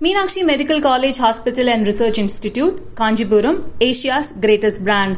Meenakshi Medical College Hospital and Research Institute, Kanjipuram, Asia's greatest brands.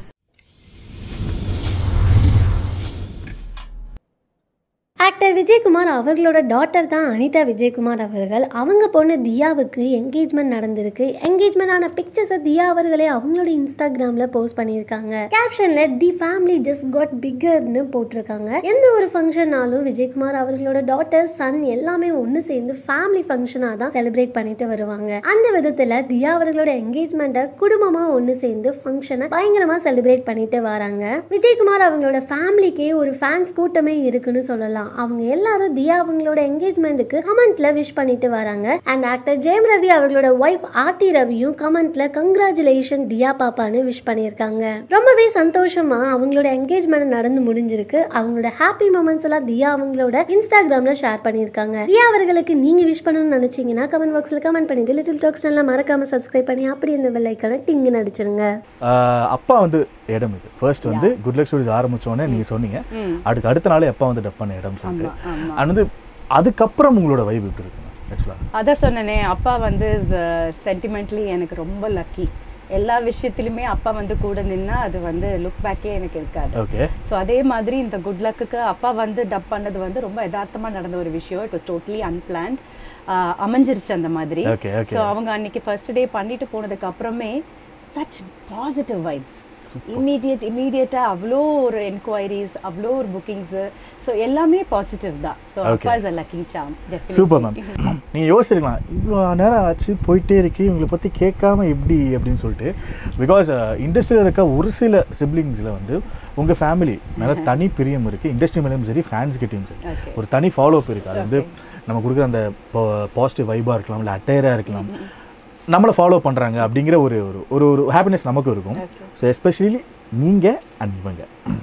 Actor Vijayakumar அவர்களோட daughter தான் அனிதா விஜயகுமார் அவர்கள் அவங்க பொண்ணு தியாவுக்கு என்கேஜ்மெண்ட் நடந்திருக்கு என்கேஜ்மெண்ட் ஆன பிக்சர்ஸை தியா அவர்களே அவங்களோட இன்ஸ்டாகிராமில் போஸ்ட் பண்ணியிருக்காங்க கேப்ஷனில் தி ஃபேமிலி ஜஸ்ட் காட் பிக்கர்னு போட்டிருக்காங்க எந்த ஒரு ஃபங்க்ஷன்னாலும் விஜயகுமார் அவர்களோட டாட்டர் சன் எல்லாமே ஒன்று சேர்ந்து ஃபேமிலி ஃபங்க்ஷனாக தான் செலிப்ரேட் பண்ணிட்டு வருவாங்க அந்த விதத்தில் தியா அவர்களோட என்கேஜ்மெண்ட்டை குடும்பமாக ஒன்று சேர்ந்து ஃபங்க்ஷனை பயங்கரமாக செலிப்ரேட் பண்ணிட்டு வராங்க விஜயகுமார் அவங்களோட ஃபேமிலிக்கே ஒரு ஃபேன்ஸ் கூட்டமே இருக்குன்னு சொல்லலாம் அவங்க எல்லாரும் தியா அவங்களோட என்கேஜ்மெண்ட்டுக்கு கமெண்ட்ல விஷ் பண்ணிட்டு வராங்க அண்ட் ஆக்டர் ஜெயம் ரவி அவர்களோட ஒய்ஃப் ஆர்த்தி ரவியும் கமெண்ட்ல கங்க்ராச்சுலேஷன் தியா பாப்பான்னு விஷ் பண்ணியிருக்காங்க ரொம்பவே சந்தோஷமா அவங்களோட என்கேஜ்மெண்ட் நடந்து முடிஞ்சிருக்கு அவங்களோட ஹாப்பி மூமெண்ட்ஸ் எல்லாம் தியா அவங்களோட இன்ஸ்டாகிராம்ல ஷேர் பண்ணியிருக்காங்க தியா அவர்களுக்கு நீங்க விஷ் பண்ணணும்னு நினைச்சீங்கன்னா கமெண்ட் பாக்ஸ்ல கமெண்ட் பண்ணிட்டு லிட்டில் டாக்ஸ் எல்லாம் மறக்காம சப்ஸ்கிரைப் பண்ணி அப்படி இந்த பெல் ஐக்கான டிங்கு நடிச்சிருங்க ஆஹ் அப்பா வந்து இடம் இது ஃபர்ஸ்ட் வந்து குட் லக் ஸ்டோரிஸ் ஆரம்பிச்சோடனே நீங்க சொன்னீங்க அதுக்கு அடுத்த நாளே அப்பா வந்து டப் பண்ண இடம் சொல்லிட்டு அண்ட் வந்து அதுக்கப்புறம் உங்களோட வைப் எப்படி இருக்குங்க ஆக்சுவலாக அதான் சொன்னனே அப்பா வந்து சென்டிமெண்ட்லி எனக்கு ரொம்ப லக்கி எல்லா விஷயத்திலுமே அப்பா வந்து கூட நின்னா அது வந்து லுக் பேக்கே எனக்கு இருக்காது ஓகே ஸோ அதே மாதிரி இந்த குட் லக்குக்கு அப்பா வந்து டப் பண்ணது வந்து ரொம்ப யதார்த்தமா நடந்த ஒரு விஷயம் இட் வாஸ் டோட்லி அன்பிளான்ட் அமைஞ்சிருச்சு அந்த மாதிரி Okay, okay. ஸோ அவங்க அன்னைக்கு ஃபர்ஸ்ட் டே பண்ணிட்டு போனதுக்கு அப்புறமே சச் பாசிட்டிவ் வைப்ஸ் இம்மீடியட் இம்மீடியட்டாக அவ்வளோ ஒரு என்கொயரிஸ் அவ்வளோ ஒரு புக்கிங்ஸு ஸோ எல்லாமே பாசிட்டிவ் தான் ஸோ அப்பா is a lucky charm super ma'am நீங்கள் யோசிச்சிருக்கலாம் இவ்வளோ நேரம் ஆச்சு போயிட்டே இருக்கு இவங்களை பற்றி கேட்காம எப்படி அப்படின்னு சொல்லிட்டு பிகாஸ் இண்டஸ்ட்ரியில் இருக்க ஒரு சில சிப்ளிங்ஸில் வந்து உங்கள் ஃபேமிலி மேலே தனி பிரியம் இருக்குது இண்டஸ்ட்ரி மேலேயும் சரி ஃபேன்ஸ் கிட்டேயும் சரி Okay. ஒரு தனி ஃபாலோ அப் இருக்குது அது வந்து நம்ம கொடுக்குற அந்த பாசிட்டிவ் வைபாக இருக்கலாம் இல்லை அட்டையராக இருக்கலாம் நம்மளை ஃபாலோ பண்ணுறாங்க அப்படிங்கிற ஒரு ஒரு ஒரு ஒரு ஹாப்பினஸ் நமக்கும் இருக்கும் ஸோ எஸ்பெஷலி நீங்கள் அண்ட் இவங்க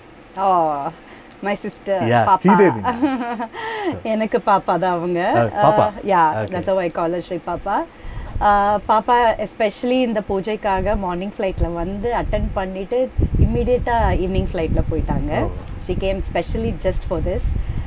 ஓ மை சிஸ்டர் Yeah, பாப்பா ஸ்ரீதேவி. எனக்கு பாப்பா தான் அவங்க Uh, பாப்பா. Yeah Okay. That's I call Sri பாப்பா Uh, பாப்பா எஸ்பெஷலி இந்த பூஜைக்காக மார்னிங் ஃப்ளைட்டில் வந்து அட்டன் பண்ணிட்டு இம்மிடியட்டாக ஈவினிங் ஃப்ளைட்டில் போயிட்டாங்க Oh. She came specially just for this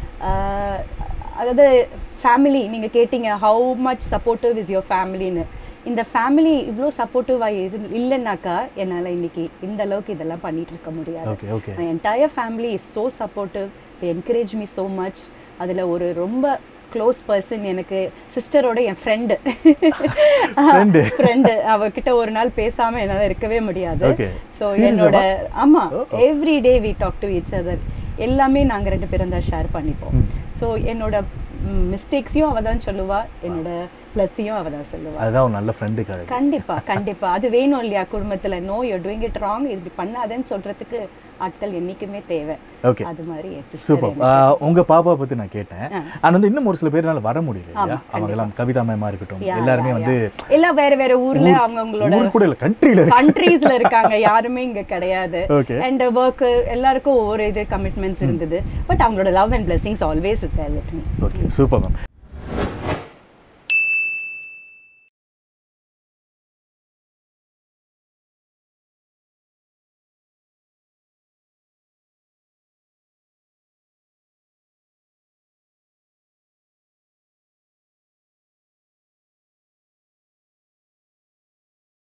அதாவது ஃபேமிலி நீங்கள் கேட்டீங்க how much supportive is your ஃபேமிலின்னு இந்த ஃபேமிலி இவ்வளோ சப்போர்ட்டிவாக இரு இல்லைன்னாக்கா என்னால் இன்னைக்கு இந்த அளவுக்கு இதெல்லாம் பண்ணிட்டு இருக்க முடியாது okay okay my entire family is so supportive they encourage me so much அதில் ஒரு ரொம்ப க்ளோஸ் பர்சன் எனக்கு சிஸ்டரோட என் ஃப்ரெண்டு Friend. ஃப்ரெண்டு அவகிட்ட ஒரு நாள் பேசாமல் என்னால் இருக்கவே முடியாது Okay. ஸோ Serious என்னோட ஆவா? ஆமாம் Oh. Every day we talk to each other எல்லாமே நாங்கள் ரெண்டு பேரும் தான் ஷேர் பண்ணிப்போம் ம். ஸோ என்னோட மிஸ்டேக்ஸையும் அவள் தான் சொல்லுவா என்னோட ப்ளஸ்ஸையும் அவள் தான் சொல்லுவா அதுதான் ஒரு நல்ல ஃப்ரெண்டு கிடையாது கண்டிப்பா கண்டிப்பா அது வேணும் இல்லையா குடும்பத்துல no you doing it wrong இப்படி பண்ணாதேன்னு சொல்றதுக்கு ஆட்கள் என்னைக்குமே தேவை ஓகே அது மாதிரி என் sister சூப்பர் எனக்கு. உங்க பாப்பா பத்தி நான் கேட்டேன் ஆ. ஆனா வந்து இன்னும் ஒரு சில பேர்னால வர முடியல இல்லையா ஆமா, அவங்க எல்லாம் கவிதா மேமா இருக்கட்டும் Yeah, எல்லாருமே yeah, வந்து yeah. எல்லாம் வேற வேற ஊர்ல அவங்க அவங்களோட ஊர் கூட இல்ல கண்ட்ரில இருக்கு கண்ட்ரீஸ்ல இருக்காங்க யாருமே இங்க கிடையாது Okay. அண்ட் ஒர்க் எல்லாருக்கும் ஒவ்வொரு இது கமிட்மெண்ட்ஸ் இருந்தது பட் அவங்களோட love and blessings always is there with me okay super ma'am